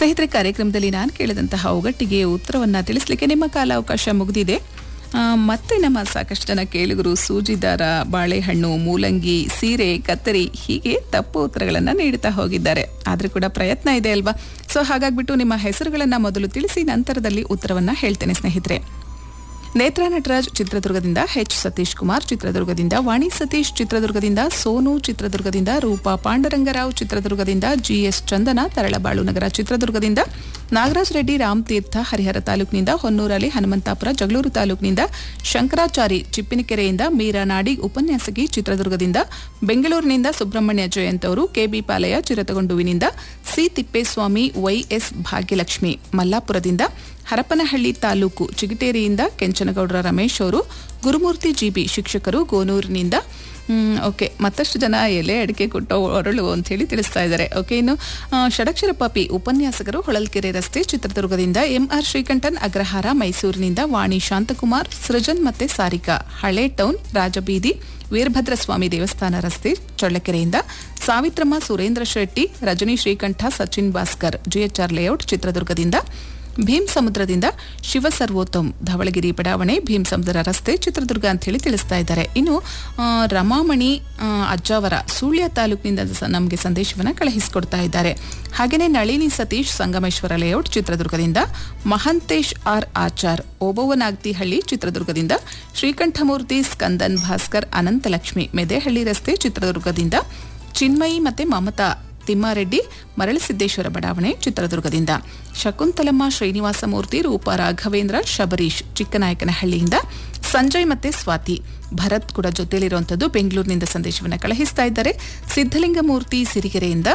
ಸ್ನೇಹಿತರೆ ಕಾರ್ಯಕ್ರಮದಲ್ಲಿ ನಾನು ಕೇಳಿದಂತಹ ಒಗಟ್ಟಿಗೆ ಉತ್ತರವನ್ನು ತಿಳಿಸ್ಲಿಕ್ಕೆ ನಿಮ್ಮ ಕಾಲಾವಕಾಶ ಮುಗಿದಿದೆ ಆ, ಮತ್ತೆ ನಮ್ಮ ಸಾಕಷ್ಟು ಜನ ಕೇಳುಗರು ಸೂಜಿದಾರ ಬಾಳೆಹಣ್ಣು ಮೂಲಂಗಿ ಸೀರೆ ಕತ್ತರಿ ಹೀಗೆ ತಪ್ಪು ಉತ್ತರಗಳನ್ನು ನೀಡುತ್ತಾ ಹೋಗಿದ್ದಾರೆ ಆದರೂ ಕೂಡ ಪ್ರಯತ್ನ ಇದೆ ಅಲ್ವಾ ಸೊ ಹಾಗಾಗ್ಬಿಟ್ಟು ನಿಮ್ಮ ಹೆಸರುಗಳನ್ನು ಮೊದಲು ತಿಳಿಸಿ ನಂತರದಲ್ಲಿ ಉತ್ತರವನ್ನು ಹೇಳ್ತೇನೆ ಸ್ನೇಹಿತರೆ ನೇತ್ರಾ ನಟರಾಜ್ ಚಿತ್ರದುರ್ಗದಿಂದ ಎಚ್ ಸತೀಶ್ ಕುಮಾರ್ ಚಿತ್ರದುರ್ಗದಿಂದ ವಾಣಿ ಸತೀಶ್ ಚಿತ್ರದುರ್ಗದಿಂದ ಸೋನು ಚಿತ್ರದುರ್ಗದಿಂದ ರೂಪಾ ಪಾಂಡರಂಗರಾವ್ ಚಿತ್ರದುರ್ಗದಿಂದ ಜಿಎಸ್ ಚಂದನ ತರಳಬಾಳು ನಗರ ಚಿತ್ರದುರ್ಗದಿಂದ ನಾಗರಾಜ್ ರೆಡ್ಡಿ ರಾಮತೀರ್ಥ ಹರಿಹರ ತಾಲೂಕಿನಿಂದ ಹೊನ್ನೂರಲ್ಲಿ ಹನುಮಂತಾಪುರ ಜಗಳೂರು ತಾಲೂಕಿನಿಂದ ಶಂಕರಾಚಾರಿ ಚಿಪ್ಪಿನಕೆರೆಯಿಂದ ಮೀರಾ ನಾಡಿ ಉಪನ್ಯಾಸಕಿ ಚಿತ್ರದುರ್ಗದಿಂದ ಬೆಂಗಳೂರಿನಿಂದ ಸುಬ್ರಹ್ಮಣ್ಯ ಜಯಂತ್ ಅವರು ಕೆಬಿ ಪಾಲಯ ಚಿರತಗೊಂಡುವಿನಿಂದ ಸಿ ತಿಪ್ಪೇಸ್ವಾಮಿ ವೈಎಸ್ ಭಾಗ್ಯಲಕ್ಷ್ಮಿ ಮಲ್ಲಾಪುರದಿಂದ ಹರಪನಹಳ್ಳಿ ತಾಲೂಕು ಚಿಗಟೇರಿಯಿಂದ ಕೆಂಚನಗೌಡರ ರಮೇಶ್ ಅವರು ಗುರುಮೂರ್ತಿ ಜಿಬಿ ಶಿಕ್ಷಕರು ಗೋನೂರಿನಿಂದ ಮ್, ಓಕೆ ಮತ್ತಷ್ಟು ಜನ ಎಲೆ ಅಡಿಕೆ ಕೊಟ್ಟೋ ಒರಳು ಅಂತ ಹೇಳಿ ತಿಳಿಸ್ತಾ ಇದ್ದಾರೆ ಓಕೆ ಇನ್ನು ಆ, ಷಡಕ್ಷರ ಪಾಪಿ ಉಪನ್ಯಾಸಕರು ಹೊಳಲ್ಕೆರೆ ರಸ್ತೆ ಚಿತ್ರದುರ್ಗದಿಂದ ಎಂಆರ್ ಶ್ರೀಕಂಠನ್ ಅಗ್ರಹಾರ ಮೈಸೂರಿನಿಂದ ವಾಣಿ ಶಾಂತಕುಮಾರ್ ಸೃಜನ್ ಮತ್ತೆ ಸಾರಿಕಾ ಹಳೆ ಟೌನ್ ರಾಜಬೀದಿ ವೀರಭದ್ರಸ್ವಾಮಿ ದೇವಸ್ಥಾನ ರಸ್ತೆ ಚಳ್ಳಕೆರೆಯಿಂದ ಸಾವಿತ್ರಮ್ಮ ಸುರೇಂದ್ರ ಶೆಟ್ಟಿ ರಜನಿ ಶ್ರೀಕಂಠ ಸಚಿನ್ ಭಾಸ್ಕರ್ ಜಿಎಚ್ಆರ್ ಲೇಔಟ್ ಚಿತ್ರದುರ್ಗದಿಂದ ಭೀಮ್ ಸಮುದ್ರದಿಂದ ಶಿವ ಸರ್ವೋತ್ತಮ್ ಧವಳಗಿರಿ ಬಡಾವಣೆ ಭೀಮ್ ಸಮುದ್ರ ರಸ್ತೆ ಚಿತ್ರದುರ್ಗ ಅಂತ ಹೇಳಿ ತಿಳಿಸ್ತಾ ಇದ್ದಾರೆ ಇನ್ನು ಆ, ರಮಾಮಣಿ ಆ, ಅಜ್ಜಾವರ ಸುಳ್ಯ ತಾಲೂಕಿನಿಂದ ಸ- ನಮಗೆ ಸಂದೇಶವನ್ನು ಕಳುಹಿಸಿಕೊಡ್ತಾ ಇದ್ದಾರೆ ಹಾಗೆಯೇ ನಳಿನಿ ಸತೀಶ್ ಸಂಗಮೇಶ್ವರ ಲೇಔಟ್ ಚಿತ್ರದುರ್ಗದಿಂದ ಮಹಂತೇಶ್ ಆರ್ ಆಚಾರ್ ಓಬವ್ವನಾಗ್ತಿಹಳ್ಳಿ ಚಿತ್ರದುರ್ಗದಿಂದ ಶ್ರೀಕಂಠಮೂರ್ತಿ ಸ್ಕಂದನ್ ಭಾಸ್ಕರ್ ಅನಂತಲಕ್ಷ್ಮಿ ಮೆದೆಹಳ್ಳಿ ರಸ್ತೆ ಚಿತ್ರದುರ್ಗದಿಂದ ಚಿನ್ಮಯಿ ಮತ್ತೆ ಮಮತಾ ತಿಮ್ಮಾರೆಡ್ಡಿ ಮರಳಸಿದ್ದೇಶ್ವರ ಬಡಾವಣೆ ಚಿತ್ರದುರ್ಗದಿಂದ ಶಕುಂತಲಮ್ಮ ಶ್ರೀನಿವಾಸ ಮೂರ್ತಿ ರೂಪಾ ರಾಘವೇಂದ್ರ ಶಬರೀಶ್ ಚಿಕ್ಕನಾಯಕನಹಳ್ಳಿಯಿಂದ ಸಂಜಯ್ ಮತ್ತೆ ಸ್ವಾತಿ ಭರತ್ ಕೂಡ ಜೊತೆಯಲ್ಲಿರುವಂಥದ್ದು ಬೆಂಗಳೂರಿನಿಂದ ಸಂದೇಶವನ್ನು ಕಳುಹಿಸ್ತಾ ಇದ್ದಾರೆ ಸಿದ್ಧಲಿಂಗಮೂರ್ತಿ ಸಿರಿಗೆರೆಯಿಂದ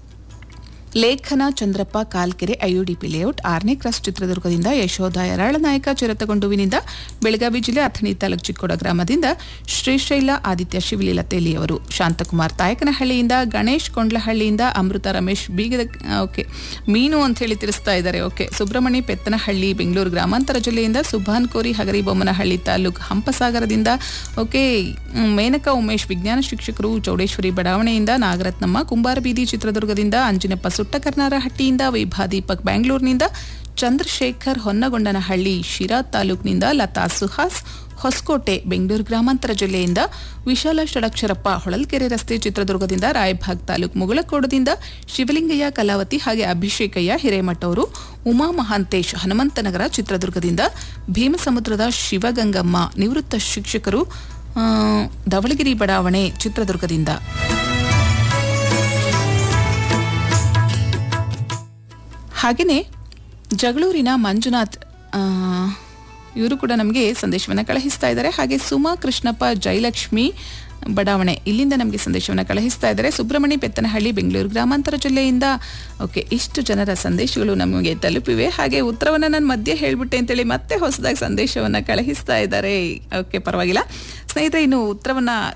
ಲೇಖನ ಚಂದ್ರಪ್ಪ ಕಾಲ್ಕೆರೆ ಐಯುಡಿಪಿ ಲೇಔಟ್ ಆರನೇ ಕ್ರಾಸ್ ಚಿತ್ರದುರ್ಗದಿಂದ ಯಶೋಧ ಯರಾಳನಾಯಕ ಚಿರತಗೊಂಡುವಿನಿಂದ ಬೆಳಗಾವಿ ಜಿಲ್ಲೆ ಅಥಣಿ ತಾಲೂಕು ಚಿಕ್ಕೋಡ ಗ್ರಾಮದಿಂದ ಶ್ರೀಶೈಲ ಆದಿತ್ಯ ಶಿವಲೀಲತೆಲಿ ಅವರು ಶಾಂತಕುಮಾರ್ ತಾಯಕನಹಳ್ಳಿಯಿಂದ ಗಣೇಶ್ ಕೊಂಡ್ಲಹಳ್ಳಿಯಿಂದ ಅಮೃತ ರಮೇಶ್ ಬೀಗದ ಓಕೆ ಮೀನು ಅಂತ ಹೇಳಿ ತಿಳಿಸ್ತಾ ಇದ್ದಾರೆ ಓಕೆ ಸುಬ್ರಹ್ಮಣ್ಯ ಪೆತ್ತನಹಳ್ಳಿ ಬೆಂಗಳೂರು ಗ್ರಾಮಾಂತರ ಜಿಲ್ಲೆಯಿಂದ ಸುಭಾನ್ ಕೋರಿ ಹಗರಿಬೊಮ್ಮನಹಳ್ಳಿ ತಾಲೂಕು ಹಂಪಸಾಗರದಿಂದ ಓಕೆ ಮ್, ಮೇನಕಾ ಉಮೇಶ್ ವಿಜ್ಞಾನ ಶಿಕ್ಷಕರು ಚೌಡೇಶ್ವರಿ ಬಡಾವಣೆಯಿಂದ ನಾಗರತ್ನಮ್ಮ ಕುಂಬಾರ ಬೀದಿ ಚಿತ್ರದುರ್ಗದಿಂದ ಅಂಜಿನಪ್ಪ ಸುಟ್ಟಕರ್ನಾರಹಟ್ಟಿಯಿಂದ ವೈಭಾ ದೀಪಕ್ ಬ್ಯಾಂಗ್ಳೂರಿನಿಂದ ಚಂದ್ರಶೇಖರ್ ಹೊನ್ನಗೊಂಡನಹಳ್ಳಿ ಶಿರಾ ತಾಲೂಕಿನಿಂದ ಲತಾ ಸುಹಾಸ್ ಹೊಸಕೋಟೆ ಬೆಂಗಳೂರು ಗ್ರಾಮಾಂತರ ಜಿಲ್ಲೆಯಿಂದ ವಿಶಾಲ ಷಡಕ್ಷರಪ್ಪ ಹೊಳಲ್ಕೆರೆ ರಸ್ತೆ ಚಿತ್ರದುರ್ಗದಿಂದ ರಾಯಭಾಗ್ ತಾಲೂಕು ಮುಗಳಕೋಡದಿಂದ ಶಿವಲಿಂಗಯ್ಯ ಕಲಾವತಿ ಹಾಗೆ ಅಭಿಷೇಕಯ್ಯ ಹಿರೇಮಠ ಅವರು ಉಮಾ ಮಹಾಂತೇಶ್ ಹನುಮಂತನಗರ ಚಿತ್ರದುರ್ಗದಿಂದ ಭೀಮಸಮುದ್ರದ ಶಿವಗಂಗಮ್ಮ ನಿವೃತ್ತ ಶಿಕ್ಷಕರು ಆ, ಧವಳಗಿರಿ ಬಡಾವಣೆ ಚಿತ್ರದುರ್ಗದಿಂದ ಹಾಗೆಯೇ ಜಗಳೂರಿನ ಮಂಜುನಾಥ್ ಇವರು ಕೂಡ ನಮಗೆ ಸಂದೇಶವನ್ನು ಕಳುಹಿಸ್ತಾ ಇದ್ದಾರೆ ಹಾಗೆ ಸುಮಾ ಕೃಷ್ಣಪ್ಪ ಜಯಲಕ್ಷ್ಮಿ ಬಡಾವಣೆ ಇಲ್ಲಿಂದ ನಮಗೆ ಸಂದೇಶವನ್ನು ಕಳುಹಿಸ್ತಾ ಇದ್ದಾರೆ ಸುಬ್ರಹ್ಮಣ್ಯ ಪೆತ್ತನಹಳ್ಳಿ ಬೆಂಗಳೂರು ಗ್ರಾಮಾಂತರ ಜಿಲ್ಲೆಯಿಂದ ಓಕೆ ಇಷ್ಟು ಜನರ ಸಂದೇಶಗಳು ನಮಗೆ ತಲುಪಿವೆ ಹಾಗೆ ಉತ್ತರವನ್ನು ನಾನು ಮಧ್ಯೆ ಹೇಳ್ಬಿಟ್ಟೆ ಅಂತೇಳಿ ಮತ್ತೆ ಹೊಸದಾಗಿ ಸಂದೇಶವನ್ನು ಕಳುಹಿಸ್ತಾ ಇದ್ದಾರೆ ಓಕೆ ಪರವಾಗಿಲ್ಲ ಸ್ನೇಹಿತರೆ ಇನ್ನು ಉತ್ತರವನ್ನು